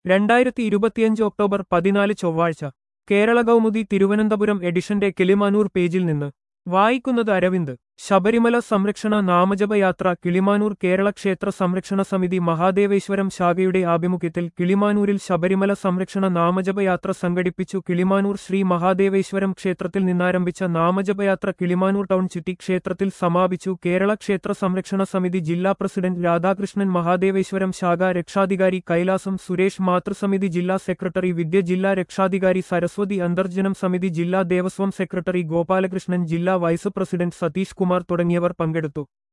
രണ്ടായിരത്തി ഇരുപത്തിയഞ്ച് ഒക്ടോബർ പതിനാല് ചൊവ്വാഴ്ച കേരള കൗമുദി തിരുവനന്തപുരം എഡിഷന്റെ കിളിമാനൂർ പേജിൽ നിന്ന് വായിക്കുന്നത് അരവിന്ദ് ശബരിമല സംരക്ഷണ നാമജപയാത്ര കിളിമാനൂർ കേരള ക്ഷേത്ര സംരക്ഷണ സമിതി മഹാദേവേശ്വരം ശാഖയുടെ ആഭിമുഖ്യത്തിൽ കിളിമാനൂരിൽ ശബരിമല സംരക്ഷണ നാമജപയാത്ര സംഘടിപ്പിച്ചു കിളിമാനൂർ ശ്രീ മഹാദേവേശ്വരം ക്ഷേത്രത്തിൽ നിന്നാരംഭിച്ച നാമജപയാത്ര കിളിമാനൂർ ടൗൺ ചുറ്റി ക്ഷേത്രത്തിൽ സമാപിച്ചു കേരള ക്ഷേത്ര സംരക്ഷണ സമിതി ജില്ലാ പ്രസിഡന്റ് രാധാകൃഷ്ണൻ മഹാദേവേശ്വരം ശാഖ രക്ഷാധികാരി കൈലാസം സുരേഷ് മാതൃസമിതി ജില്ലാ സെക്രട്ടറി വിദ്യ ജില്ലാ രക്ഷാധികാരി സരസ്വതി അന്തർജനം സമിതി ജില്ലാ ദേവസ്വം സെക്രട്ടറി ഗോപാലകൃഷ്ണൻ ജില്ലാ വൈസ് പ്രസിഡന്റ് സതീഷ് കുമാർ തുടങ്ങിയവർ പങ്കെടുത്തു